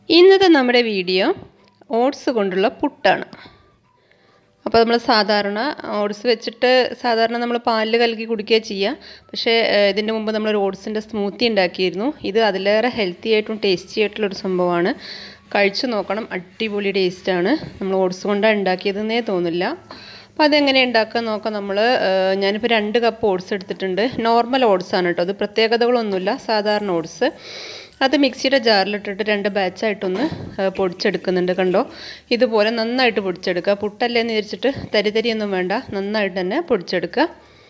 ഇന്നത്തെ നമ്മുടെ video oats കൊണ്ടുള്ള പുട്ടാണ് അപ്പോൾ നമ്മൾ സാധാരണ ഓട്സ് വെച്ചിട്ട് സാധാരണ നമ്മൾ പാലിൽ കലക്കി കുടിക്കുക ചെയ്യുക പക്ഷേ ഏഹ്, ഇതിൻ്റെ മുമ്പ് നമ്മളൊരു ഓട്സിൻ്റെ സ്മൂത്തി ഉണ്ടാക്കിയിരുന്നു ഇത് അതിലേറെ ഹെൽത്തി ആയിട്ടും ടേസ്റ്റി ആയിട്ടുള്ളൊരു സംഭവമാണ് കഴിച്ചു നോക്കണം അടിപൊളി ടേസ്റ്റാണ് നമ്മൾ ഓട്സ് കൊണ്ടാണ് ഉണ്ടാക്കിയതെന്നേ തോന്നില്ല അപ്പോൾ അതെങ്ങനെ ഉണ്ടാക്കുക നോക്കാം നമ്മൾ ഞാനിപ്പോൾ രണ്ട് കപ്പ് ഓട്സ് എടുത്തിട്ടുണ്ട് നോർമൽ ഓട്സ് ആണ് കേട്ടോ അത് പ്രത്യേകതകളൊന്നുമില്ല സാധാരണ ഓട്സ് അത് മിക്സിയുടെ ജാറിലിട്ടിട്ട് രണ്ട് ബാച്ചായിട്ടൊന്ന് ഏഹ്, പൊടിച്ചെടുക്കുന്നുണ്ട് കണ്ടോ ഇതുപോലെ നന്നായിട്ട് പൊടിച്ചെടുക്കുക പുട്ടല്ലേന്ന് വിചാരിച്ചിട്ട് തരി തരിയൊന്നും വേണ്ട നന്നായിട്ട് തന്നെ പൊടിച്ചെടുക്കുക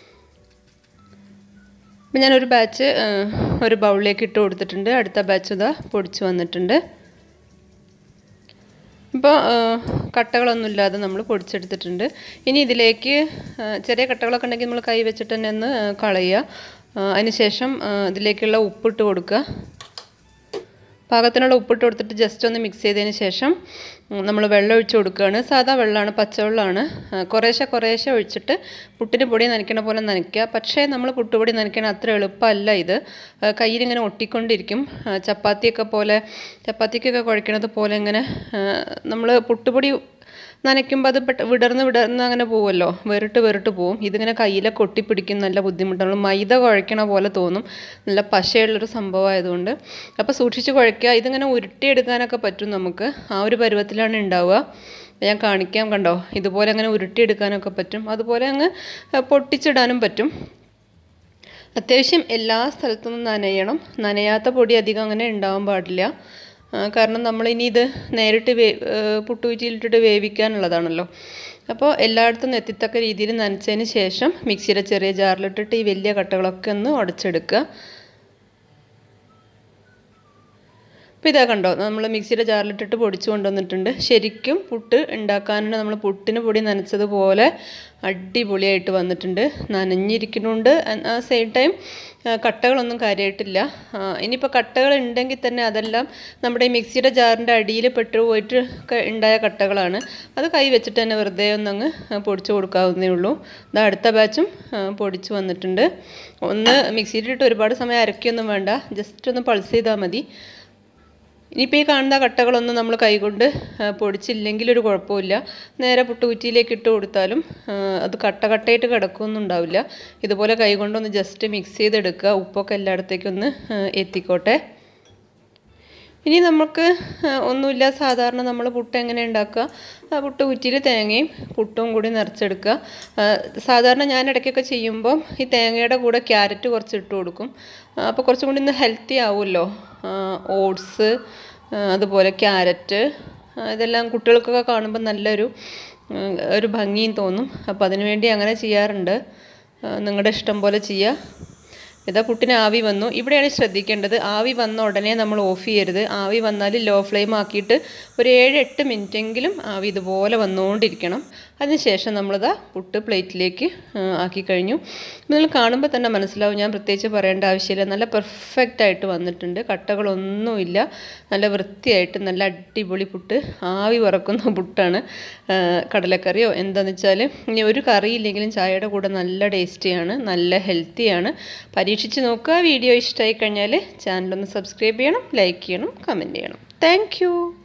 അപ്പം ഞാനൊരു ബാച്ച് ഏഹ്, ഒരു ബൗളിലേക്ക് ഇട്ട് കൊടുത്തിട്ടുണ്ട് അടുത്ത ബാച്ച് ഇതാ പൊടിച്ച് വന്നിട്ടുണ്ട് ഇപ്പോൾ കട്ടകളൊന്നും ഇല്ലാതെ നമ്മൾ പൊടിച്ചെടുത്തിട്ടുണ്ട് ഇനി ഇതിലേക്ക് ആ, ചെറിയ കട്ടകളൊക്കെ ഉണ്ടെങ്കിൽ നമ്മൾ കൈ വെച്ചിട്ട് തന്നെ ഒന്ന് ആ, കളയുക ആ, അതിനുശേഷം ആ, ഇതിലേക്കുള്ള ഉപ്പിട്ട് കൊടുക്കുക പാകത്തിനുള്ള ഉപ്പിട്ട് കൊടുത്തിട്ട് ജസ്റ്റ് ഒന്ന് മിക്സ് ചെയ്തതിന് ശേഷം നമ്മൾ വെള്ളം ഒഴിച്ച് കൊടുക്കുകയാണ് സാധാ വെള്ളമാണ് പച്ചവെള്ളമാണ് ആ, കുറേശ്ശെ കുറേശ്ശെ ഒഴിച്ചിട്ട് പുട്ടിന് പൊടി നനയ്ക്കണ പോലെ നനയ്ക്കുക പക്ഷേ നമ്മൾ പുട്ടുപൊടി നനയ്ക്കണ അത്ര എളുപ്പമല്ല ഇത് ആ, കയ്യിലിങ്ങനെ ഒട്ടിക്കൊണ്ടിരിക്കും ആ, ചപ്പാത്തിയൊക്കെ പോലെ ചപ്പാത്തിക്കൊക്കെ കുഴക്കണത് പോലെ ഇങ്ങനെ നമ്മൾ പുട്ടുപൊടി നനയ്ക്കുമ്പോൾ അത് പെട്ട വിടർന്ന് വിടർന്ന് അങ്ങനെ പോവുമല്ലോ വെറിട്ട് വെറിട്ട് പോവും ഇതിങ്ങനെ കയ്യിലൊക്കെ ഒട്ടിപ്പിടിക്കും നല്ല ബുദ്ധിമുട്ടാണ് മൈദ കുഴക്കണ പോലെ തോന്നും നല്ല പശയുള്ളൊരു സംഭവമായതുകൊണ്ട് അപ്പോൾ സൂക്ഷിച്ച് കുഴയ്ക്കുക ഇതിങ്ങനെ ഉരുട്ടിയെടുക്കാനൊക്കെ പറ്റും നമുക്ക് ആ ഒരു പരുവത്തിലാണ് ഉണ്ടാവുക ഞാൻ കാണിക്കാം കണ്ടോ ഇതുപോലെ അങ്ങനെ ഉരുട്ടിയെടുക്കാനൊക്കെ പറ്റും അതുപോലെ അങ്ങ് പൊട്ടിച്ചിടാനും പറ്റും അത്യാവശ്യം എല്ലാ സ്ഥലത്തുനിന്നും നനയണം നനയാത്ത പൊടി അധികം അങ്ങനെ ഉണ്ടാവാൻ പാടില്ല ആ, കാരണം നമ്മളിനി ഇത് നേരിട്ട് വേ പുട്ടുകുറ്റിയിലിട്ടിട്ട് വേവിക്കാനുള്ളതാണല്ലോ അപ്പോൾ എല്ലായിടത്തും നിന്ന് എത്തിത്തക്ക രീതിയിൽ നനച്ചതിന് ശേഷം മിക്സിയുടെ ചെറിയ ജാറിലിട്ടിട്ട് ഈ വലിയ കട്ടകളൊക്കെ ഒന്ന് ഉടച്ചെടുക്കുക അപ്പോൾ ഇതാ കണ്ടോ നമ്മൾ മിക്സിയുടെ ജാറിലിട്ടിട്ട് പൊടിച്ചു കൊണ്ടുവന്നിട്ടുണ്ട് ശരിക്കും പുട്ട് ഉണ്ടാക്കാനുള്ള നമ്മൾ പുട്ടിന് പൊടി നനച്ചതുപോലെ അടിപൊളിയായിട്ട് വന്നിട്ടുണ്ട് നനഞ്ഞിരിക്കുന്നുണ്ട് ആ സെയിം ടൈം കട്ടകളൊന്നും കാര്യമായിട്ടില്ല ആ, ഇനിയിപ്പോൾ കട്ടകൾ ഉണ്ടെങ്കിൽ തന്നെ അതെല്ലാം നമ്മുടെ ഈ മിക്സിയുടെ ജാറിൻ്റെ അടിയിൽ പെട്ട് പോയിട്ട് ക- ഉണ്ടായ കട്ടകളാണ് അത് കൈ വെച്ചിട്ട് തന്നെ വെറുതെ ഒന്നങ്ങ് പൊടിച്ചു കൊടുക്കാവുന്നേ ഉള്ളൂ ഇത് അടുത്ത ബാച്ചും ആ, പൊടിച്ചു വന്നിട്ടുണ്ട് ഒന്ന് മിക്സിയിലിട്ട് ഒരുപാട് സമയം അരയ്ക്കൊന്നും വേണ്ട ജസ്റ്റ് ഒന്ന് പൾസ് ചെയ്താൽ മതി ഇനിയിപ്പോൾ ഈ കാണുന്ന കട്ടകളൊന്നും നമ്മൾ കൈകൊണ്ട് ആ, പൊടിച്ചില്ലെങ്കിൽ ഒരു കുഴപ്പമില്ല നേരെ പുട്ടുകുറ്റിയിലേക്ക് ഇട്ട് കൊടുത്താലും ആ, അത് കട്ട കട്ടയായിട്ട് കിടക്കുകയൊന്നും ഉണ്ടാവില്ല ഇതുപോലെ കൈകൊണ്ടൊന്ന് ജസ്റ്റ് മിക്സ് ചെയ്തെടുക്കുക ഉപ്പൊക്കെ എല്ലായിടത്തേക്കും ഒന്ന് ആ, എത്തിക്കോട്ടെ ഇനി നമുക്ക് ആ, ഒന്നുമില്ല സാധാരണ നമ്മൾ പുട്ട് എങ്ങനെ ഉണ്ടാക്കുക ആ പുട്ട് കുറ്റിയിൽ തേങ്ങയും പുട്ടും കൂടി നിറച്ചെടുക്കുക ആ, സാധാരണ ഞാൻ ഇടയ്ക്കൊക്കെ ചെയ്യുമ്പോൾ ഈ തേങ്ങയുടെ കൂടെ ക്യാരറ്റ് കുറച്ച് ഇട്ട് കൊടുക്കും ആ, അപ്പോൾ കുറച്ചും കൂടി ഒന്ന് ഹെൽത്തി ആവുമല്ലോ ഓട്സ് അതുപോലെ ക്യാരറ്റ് ആ, ഇതെല്ലാം കുട്ടികൾക്കൊക്കെ കാണുമ്പോൾ നല്ലൊരു ഉം, ഒരു ഭംഗിയും തോന്നും അപ്പോൾ അതിനു വേണ്ടി അങ്ങനെ ചെയ്യാറുണ്ട് ആ, നിങ്ങളുടെ ഇഷ്ടം പോലെ ചെയ്യുക ഇതാ പുട്ടിന് ആവി വന്നു ഇവിടെയാണ് ശ്രദ്ധിക്കേണ്ടത് ആവി വന്ന ഉടനെ നമ്മൾ ഓഫ് ചെയ്യരുത് ആവി വന്നാൽ ലോ ഫ്ലെയിം ആക്കിയിട്ട് ഒരു ഏഴ് എട്ട് മിനിറ്റെങ്കിലും ആവി ഇതുപോലെ വന്നുകൊണ്ടിരിക്കണം അതിനുശേഷം നമ്മളിതാ പുട്ട് പ്ലേറ്റിലേക്ക് ആ, ആക്കി കഴിഞ്ഞു നിങ്ങൾ കാണുമ്പോൾ തന്നെ മനസ്സിലാവും ഞാൻ പ്രത്യേകിച്ച് പറയേണ്ട ആവശ്യമില്ല നല്ല പെർഫെക്റ്റ് ആയിട്ട് വന്നിട്ടുണ്ട് കട്ടകളൊന്നുമില്ല നല്ല വൃത്തിയായിട്ട് നല്ല അടിപൊളി പുട്ട് ആവി പറക്കുന്ന പുട്ടാണ് ആ, കടലക്കറിയോ എന്താണെന്ന് വെച്ചാൽ ഇനി ഒരു കറിയില്ലെങ്കിലും ചായയുടെ കൂടെ നല്ല ടേസ്റ്റിയാണ് നല്ല ഹെൽത്തിയാണ് പരീക്ഷിച്ച് നോക്കുക വീഡിയോ ഇഷ്ടമായി കഴിഞ്ഞാൽ ചാനലൊന്ന് സബ്സ്ക്രൈബ് ചെയ്യണം ലൈക്ക് ചെയ്യണം കമൻറ്റ് ചെയ്യണം താങ്ക്